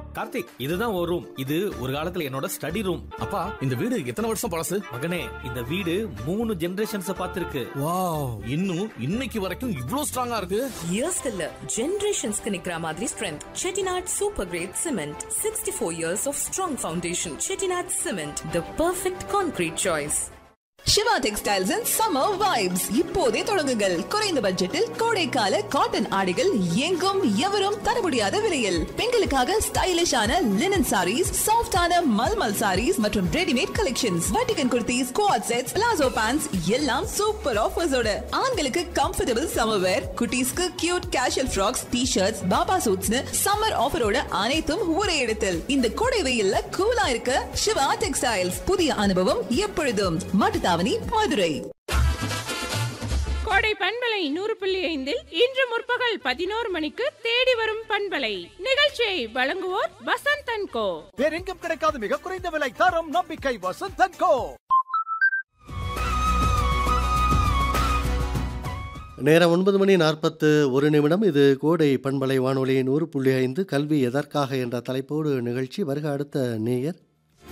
கார்த்திக் இதுதான் ஒரு ரூம் இது ஒரு காலத்துல என்னோட ஸ்டடி ரூம் அப்பா இந்த வீடு எத்தனை வருஷம் பழசு மகனே இந்த வீடு மூணு ஜெனரேஷன்ஸ் பார்த்திருக்கு வாவ் இன்னும் இன்னைக்கு வரைக்கும் இவ்ளோ ஸ்ட்ராங்கா இருக்கு இயர்ஸ்க்கு இல்ல ஜெனரேஷன்ஸ்க்கு நிக்கிற மாதிரி strength Chettinad super great cement sixty four years of strong foundation Chettinad cement the perfect concrete choice Siva textiles and summer vibes இப்போதே தொடங்குங்கள் குறைந்த பட்ஜெட்டில் கோடைக்கால காட்டன் ஆடைகள் எங்கும் எவரும் தர முடியாத விலையில் பெண்களுக்காக ஸ்டைலிஷான லினன் சாரீஸ் சாஃப்டான மல்மல் சாரீஸ் மற்றும் ரெடிமேட் கலெக்ஷன்ஸ் வட்டிகன் kurtis co-ord sets palazzo pants எல்லாம் சூப்பர் ஆஃபர்ஸோட ஆண்களுக்கு கம்ஃபர்டபுள் சம்மர் வேர் குட்டீஸ்க்கு cute casual frocks T shirts baba சூட்ஸ்னு சம்மர் ஆஃபரோட அனைத்தும் ஒரே இடத்தில் இந்த கோடை வெயில்ல கூலா இருக்க சிவா டெக்ஸ்டைல்ஸ் புதிய அனுபவம் எப்பொழுதும் மாட்டுத்தாவணி மதுரை கோடை பண்பலை நூறு புள்ளி ஐந்தில் இன்று முற்பகல் பதினோரு மணிக்கு தேடி வரும் பண்பலை நிகழ்ச்சியை வழங்குவோர் வசந்த் அண்ட் கோ வேறெங்கும் கிடைக்காத மிக குறைந்த விலை தரம் நம்பிக்கை வசந்தன் கோ நேரம் ஒன்பது மணி நாற்பத்து ஒரு நிமிடம் இது கோடை பண்பலை வானொலி நூறு புள்ளி ஐந்து கல்வி எதற்காக என்ற தலைப்போடு நிகழ்ச்சி வருக அடுத்த நேயர்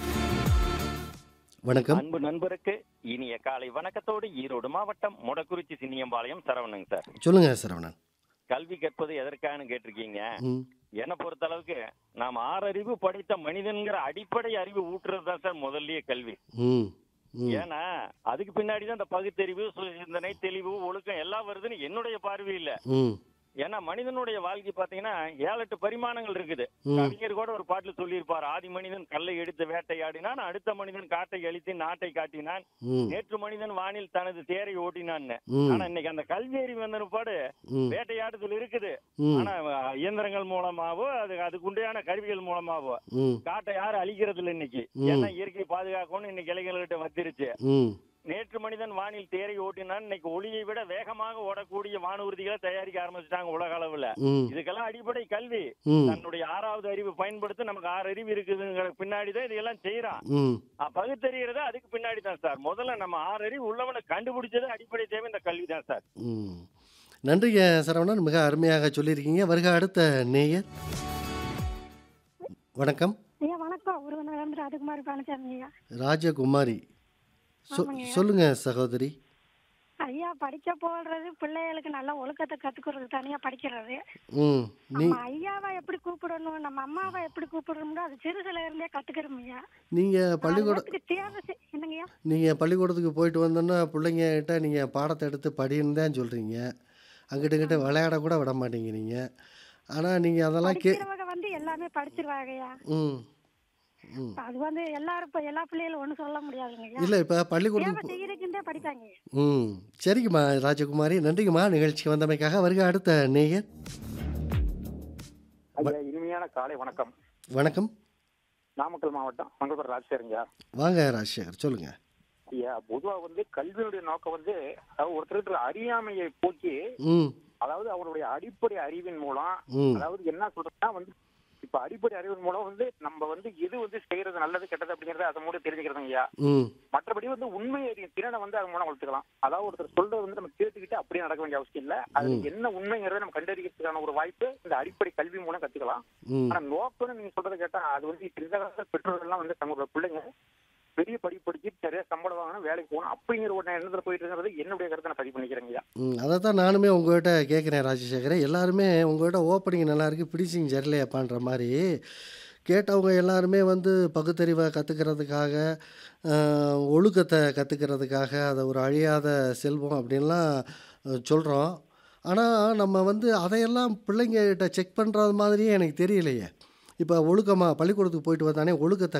வணக்கம் அன்பு நண்பருக்கு இனிய காலை வணக்கத்தோடு ஈரோடு மாவட்டம் மொடக்குறிச்சி சின்னியம்பாளையம் சரவணங்க சார் சொல்லுங்க சரவணன் கல்வி கற்பது எதற்கான்னு கேட்டிருக்கீங்க ம் என்னை பொறுத்த அளவுக்கு நாம் ஆறறிவு படித்த மனிதன்கிற அடிப்படை அறிவு ஊட்டுறது தான் சார் முதல்லயே கல்வி ம் ம் ஏன்னா அதுக்கு பின்னாடி தான் இந்த பகுத்தறிவு சுய சிந்தனை தெளிவு ஒழுக்கம் எல்லாம் வருதுன்னு என்னுடைய பார்வையில ம் ஏன்னா மனிதனுடைய வாழ்க்கை பாத்தீங்கன்னா ஏழு எட்டு பரிமாணங்கள் இருக்குது ம். கவிஞர் கூட ஒரு பாட்டுல சொல்லியிருப்பார் ஆதி மனிதன் கல்லை எடுத்து வேட்டையாடினான் அடுத்த மனிதன் காட்டை அழித்து நாட்டை காட்டினான் ம் நேற்று மனிதன் வானில் தனது தேரை ஓட்டினான்னு ம். ஆனா இன்னைக்கு அந்த கல்வி அறிவு வந்த பாடு ம் வேட்டையாடுதல் இருக்குது ம் ஆனா அஹ், இயந்திரங்கள் மூலமாவோ அது அதுக்கு உண்டையான கருவிகள் மூலமாவோ ம் காட்டை யாரும் அழிக்கிறது இல்ல இன்னைக்கு ம். ஏன்னா இயற்கை பாதுகாக்கணும்னு இன்னைக்கு இளைஞர்கள்ட்ட வந்துருச்சு ம் நேற்று மனிதன் வானில் தேரை ஓட்டினான் இன்னைக்கு ஒளியை விட வேகமாக ஓடக்கூடிய வானூர்திகளை தயாரிக்க ஆரம்பிச்சிட்டாங்க உலக அளவுல ம் இதுக்கெல்லாம் அடிப்படை கல்வி ம் தன்னுடைய ஆறாவது அறிவு பயன்படுத்தி நமக்கு ஆறு அறிவு இருக்குதுங்கிற பின்னாடி தான் இதெல்லாம் செய்யறான் ம் பகுத்தறிகிறது அதுக்கு பின்னாடி தான் சார் முதல்ல நம்ம ஆறு அறிவு உள்ளவனை கண்டுபிடிச்சது அடிப்படை தேவை இந்த கல்வி தான் சார் ம் நன்றிங்க சரவணன் மிக அருமையாக சொல்லியிருக்கீங்க வருக அடுத்த நேயர் வணக்கம் ஐயா வணக்கம் உருவநகரம் ராஜகுமாரி பழனிசாமி ஐயா ராஜகுமாரி சொ ஆமாங்க. சொல்லுங்க சகோதரி ஐயா படிக்க போடுறது பிள்ளைகளுக்கு நல்ல ஒழுக்கத்தை கத்துக்கிறது தனியா படிக்கிறது ம் நீ நம்ம ஐயாவை எப்படி கூப்பிடணும் நம்ம அம்மாவை எப்படி கூப்பிடணும்னு அது சிறுசுல இருந்தே கத்துக்கிறோம் ஐயா நீங்கள் பள்ளிக்கூடம் அதுக்கு தேவை செய்- என்னங்கய்யா நீங்கள் பள்ளிக்கூடத்துக்கு போயிட்டு வந்தோன்னா பிள்ளைங்க கிட்ட நீங்கள் பாடத்தை எடுத்து படின்னு தான் சொல்கிறீங்க அங்கிட்ட இங்கிட்ட விளையாட கூட விட மாட்டேங்கிறீங்க ஆனால் நீங்கள் அதெல்லாம் கே படிக்கிறவங்க வந்து எல்லாமே படிச்சிருவாங்க ஐயா ம் ம் அது வந்து எல்லாரும் இப்ப எல்லா பிள்ளைகளும் ஒண்ணும் சொல்ல முடியாதுங்க ஐயா இல்லை இப்போ தேவை பள்ளிக்கூடத்துக்கு செய்யறதுக்குன்றே படிப்பாங்க ஐயா. ம் சரிங்கம்மா ராஜகுமாரி நன்றிங்கம்மா நிகழ்ச்சிக்கு வந்தமைக்காக வருக அடுத்த நேயர் ஐயா இனிமையான காலை வணக்கம் வணக்கம் நாமக்கல் மாவட்டம் மங்களபுரம் ராஜசேகரங்க வாங்க ராஜசேகர் சொல்லுங்கள் ஐயா பொதுவா வந்து கல்வியினுடைய நோக்கம் வந்து அதாவது ஒருத்தருக்கு அறியாமையை போக்கி ம் அதாவது அவருடைய அடிப்படை அறிவின் மூலம் ம் அதாவது என்ன சொல்றதுன்னா வந்து இப்ப அடிப்படை அறிவின் மூலம் வந்து நம்ம வந்து எது வந்து செய்யறது நல்லது கெட்டது அப்படிங்கறத அதை மூலம் தெரிஞ்சுக்கிறதுங்க ஐயா ம் மற்றபடி வந்து உண்மை அறியும் திறனை வந்து அது மூலம் வளர்த்துக்கலாம் அதாவது ஒருத்தர் சொல்றது வந்து நம்ம கேட்டுக்கிட்டு அப்படியே நடக்க வேண்டிய அவசியம் இல்ல அது ம். என்ன உண்மைங்கிறத நம்ம கண்டறிகிறதுக்கான ஒரு வாய்ப்பு இந்த அடிப்படை கல்வி மூலம் கத்துக்கலாம் ம் ஆனா நோக்கம்னு நீங்க சொல்றதை கேட்டா அது வந்து இப்ப இந்த காலத்துல பெற்றோர்கள் எல்லாம் வந்து தங்களோட பிள்ளைங்க பெரிய படிப்பு படிச்சு நிறைய சம்பளம் வாங்கணும் வேலைக்கு போகணும் அப்படிங்கிற ஒரு எண்ணத்துல போயிட்டு இருக்கிறது என்னுடைய கருத்தை நான் பதிவு பண்ணிக்கிறேங்க ஐயா ம் அதை தான் நானுமே உங்கள்கிட்ட கேட்குறேன் ராஜசேகரே எல்லாருமே உங்கள்கிட்ட ஓப்பனிங் நல்லா இருக்கு பிடிச்சிங் சரிலையாப்பான்ற மாதிரி கேட்டவங்க எல்லாருமே வந்து பகுத்தறிவை கற்றுக்கிறதுக்காக ஒழுக்கத்தை கற்றுக்கிறதுக்காக அதை ஒரு அழியாத செல்வம் அப்படின்லாம் சொல்கிறோம் ஆனால் நம்ம வந்து அதையெல்லாம் பிள்ளைங்ககிட்ட செக் பண்ணுறது மாதிரியே எனக்கு தெரியலையே இப்போ ஒழுக்கமாக பள்ளிக்கூடத்துக்கு போயிட்டு வந்தானே ஒழுக்கத்தை